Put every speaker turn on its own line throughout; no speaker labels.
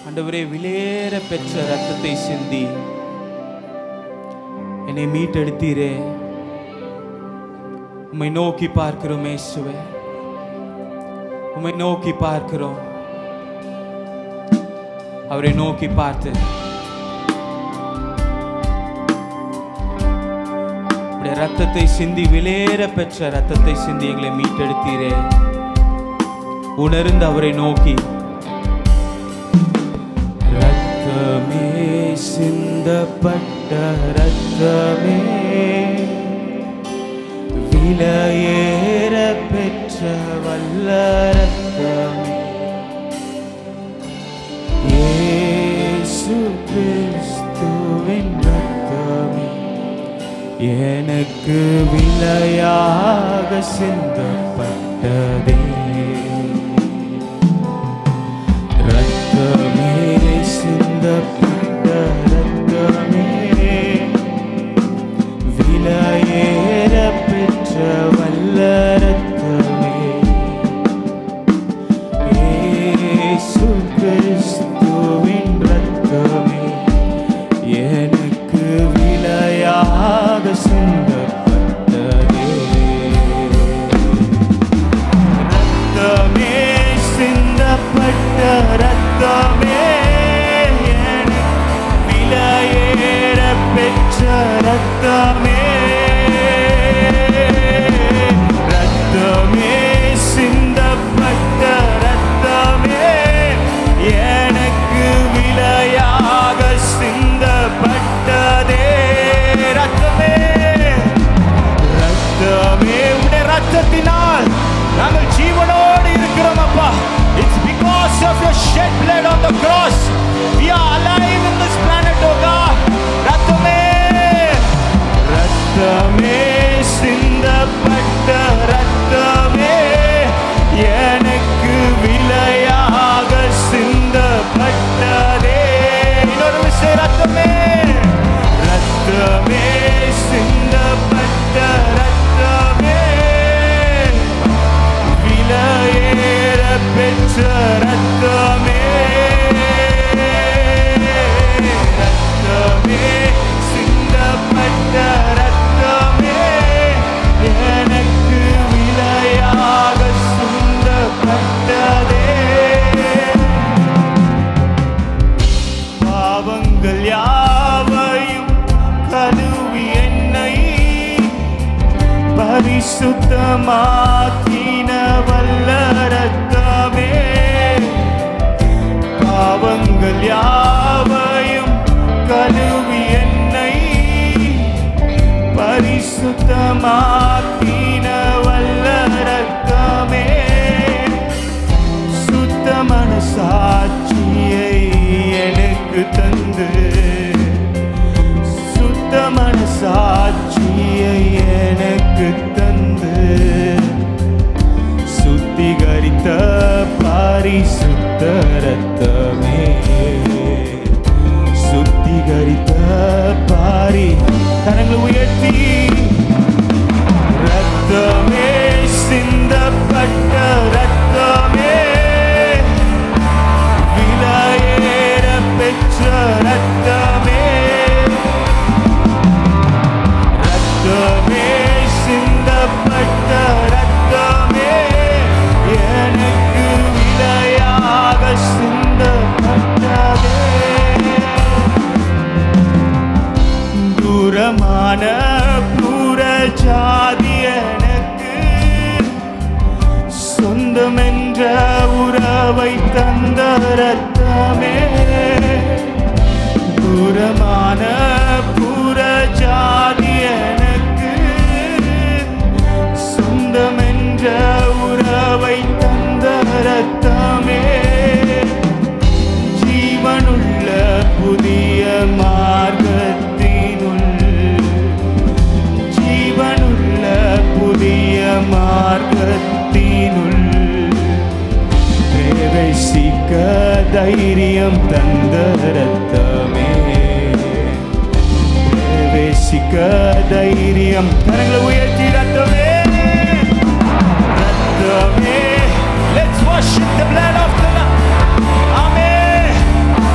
ஆண்டவரே விலையேற பெற்ற ரத்தத்தை சிந்தி என்னை மீட்டெடுத்தீரே உம்மை நோக்கி பார்க்கிறோம் இயேசுவே உம்மை நோக்கி பார்க்கிறோம் அவரை நோக்கி பார்த்து உடைய ரத்தத்தை சிந்தி விலையேற பெற்ற ரத்தத்தை சிந்தி எங்களை மீட்டெடுத்தீரே உணர்ந்து அவரை நோக்கி ரத்தமே சிந்தப்பட்ட ரத்தமே விலையேற பெற்ற வல்ல ரத்தமே இயேசு கிறிஸ்துவின் ரத்தமே எனக்கு விலையாக சிந்தப்பட்டதே ரத்தமே சிந்தப்பட்ட ரத்தமே விலையேற பெற்ற வல்ல ரத்தமே இயேசு கிறிஸ்துவின் ரத்தமே எனக்கு விலையாக சிந்தப்பட்டதே ரத்தமே சிந்தப்பட்ட ரத்தமே எனக்கு விலையேற பெற்ற ரத்தமே ரத்தமே சிந்தப்பட்ட ரத்தமே எனக்கு விலையாக சிந்தப்பட்டதே ரத்தமே ரத்தமே உடைய ரத்தத்தினால் நாங்கள் ஜீவனோடு இருக்கிறோம் அப்பா it's because of your shed blood on the cross we are alive in this planet oh god ரத்தமே ரத்தமே சிந்தப்பட்ட ரத்தமே எனக்கு விலையாக சிந்தப்பட்டதே இன்னொரு விஷயம் ரத்தமே ரத்தமே சிந்தப்பட்ட ரத்தமே விலையேற பெற்ற ரத்தமே ரத்தமே சிந்தப்பட்ட ரத்தமே எனக்கு விலையாக சிந்தப்பட்டதே பாவங்கள் யாவையும் கழுவி என்னை பரிசுத்தமாக்கின வல்ல ரத்தமே பாவங்கள் யாவையும் கழுவி என்னை பரிசுத்தமாக்கின வல்ல ரத்தமே சுத்த மனசாட்சியை எனக்கு தந்து சுத்த மனசாட்சியை எனக்கு தந்து சுத்திகரித்த பரிசுத்த ரத்தமே சுத்திகரித்த பாரி கரங்களை உயர்த்தி ரத்தமே சிந்தப்பட்ட ரத்தமே விலையேற பெற்ற ரத்தமே ரத்தமே சிந்தப்பட்ட ரத்தமே எனக்கு விலையாக சிந்தப்பட்டதே தூரமான புற ஜாதி எனக்கு சொந்தமென்ற உறவை தந்த ரத்தமே தூரமான புற ஜாதி எனக்கு சொந்தமென்ற உறவை தந்த ரத்தமே ஜீவனுள்ள புதிய மார்க்கத்தினுள் ஜீவனுள்ள புதிய மார்க்கத்தினுள் பிரவேசிக்க தைரியம் தந்த ரத்தமே பிரவேசிக்க தைரியம் கரங்களை உயர்த்தி ரத்தமே ரத்தமே Let's worship the blood of the Lamb. Amen.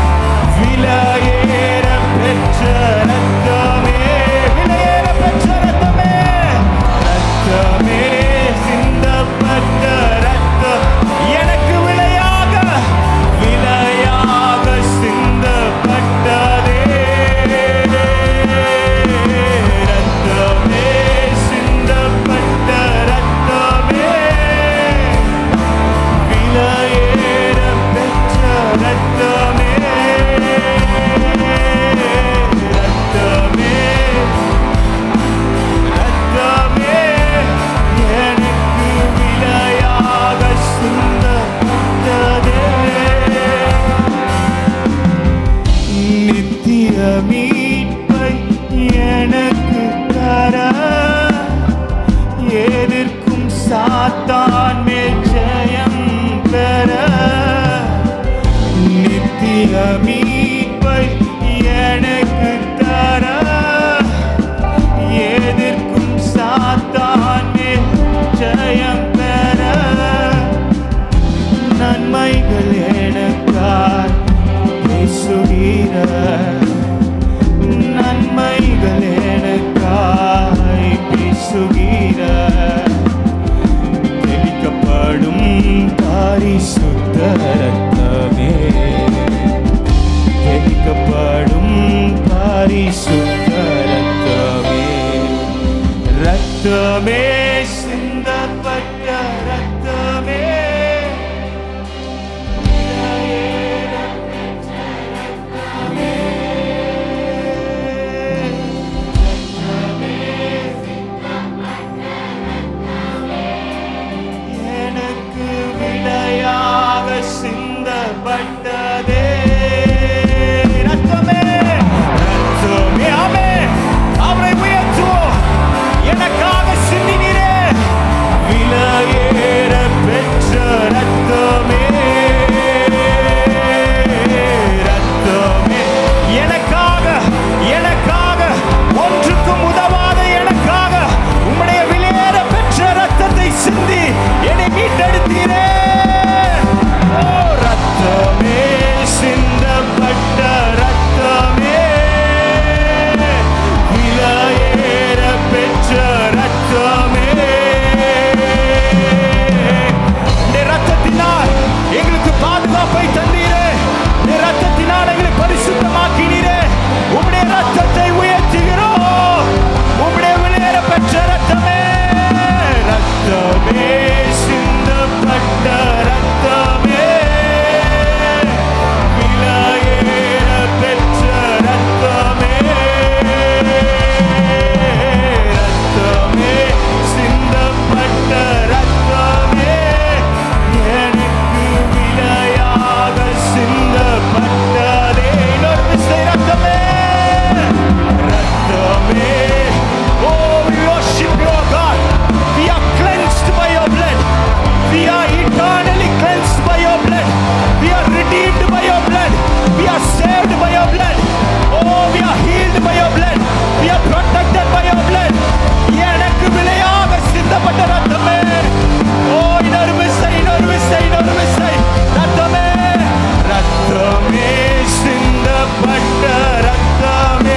நித்திய மீட்பை எனக்கு தர எதிர்க்கும் சாத்தானே ஜெயம் பெற நன்மைகள் எனக்காய் பேசுகிற நன்மைகள் எனக்காய் பேசுகிற தெளிக்கப்படும் பரிசுத்த ரத்தமே தெளிக்கப்படும் பரிசுத்த ரத்தமே ரத்தமே சிந்தப்பட்ட ரத்தமே எனக்கு விடையாக சிந்தப்பட்டதே ரத்தமே ரத்தமே ஆமே அவரை உயர்த்துவோம் எனக்காக சிந்தினீரே விலையேற பெற்ற ரத்தமே ரத்தமே எனக்காக எனக்காக ஒன்றுக்கும் உதவாத எனக்காக உம்முடைய விலையேற பெற்ற ரத்தத்தை சிந்தி என்னை மீட்டெடுத்தீரே ஓ ரத்தமே சிந்தப்பட்ட ரத்தமே விலையேற பெற்ற ரத்தமே உம்முடைய ரத்தத்தினால் எங்களுக்கு பாதுகாப்பை தந்தீரே உம்முடைய ரத்தத்தினால் எங்களை பரிசுத்தமாக்கினீரே உம்முடைய ரத்தத்தை உயர்த்துகிறோம் உம்முடைய விலையேற பெற்ற ரத்தமே ரத்தமே சிந்தப்பட்ட ரத்தமே விலையேற பெற்ற ரத்தமே ரத்தமே சிந்தப்பட்ட ரத்தமே எனக்கு விலையாக சிந்தப்பட்டதே இன்னொரு விசை ரத்தமே ரத்தமே Oh, we worship you, oh God. We are cleansed by your blood. We are eternally cleansed by your blood. We are redeemed by your blood. We are saved by your blood. Oh, we are healed by your blood. We are protected by your blood. எனக்கு விலையாக சிந்தப்பட்ட ரத்தமே ஓ இன்னொரு விசை இன்னொரு விசை இன்னொரு விசை ரத்தமே ரத்தமே சிந்தப்பட்ட ரத்தமே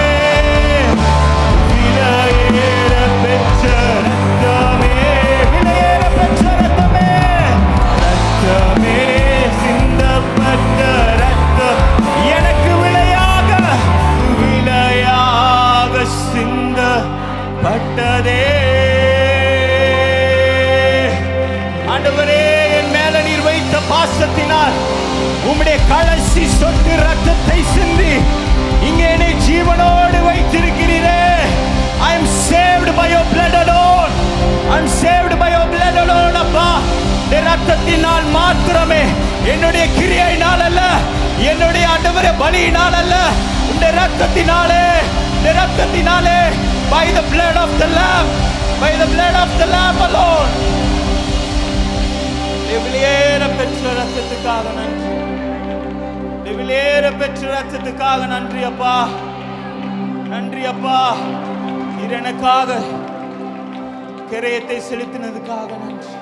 விலையேற பெற்ற ரத்தமே விலையேற பெற்ற ரத்தமே ரத்தமே சிந்தப்பட்ட ரத்தம் எனக்கு விலையாக விலையாக சிந்தப்பட்டதே ஆண்டவரே என் மேல நீர் வைத்த பாசத்தினால் உம்முடைய கடைசி சொட்டு ரத்தத்தை சிந்தி இங்கே என்னை ஜீவனோடு வைத்திருக்கிறீரே I am saved by your blood alone. I am saved by your blood alone, அப்பா. இந்த ரத்தத்தினால் மாத்திரமே என்னுடைய கிரியையினால் அல்ல என்னுடைய ஆண்டவரே பலியினால் அல்ல இந்த ரத்தத்தினாலே இந்த ரத்தத்தினாலே by the blood of the lamb by the blood of the lamb alone வெளியேற பெற்ற ரத்தத்துக்காக நன்றி வெளியேற பெற்ற ரத்தத்துக்காக நன்றி அப்பா நன்றி அப்பா நீர் எனக்காக கிரயத்தை செலுத்தினதுக்காக நன்றி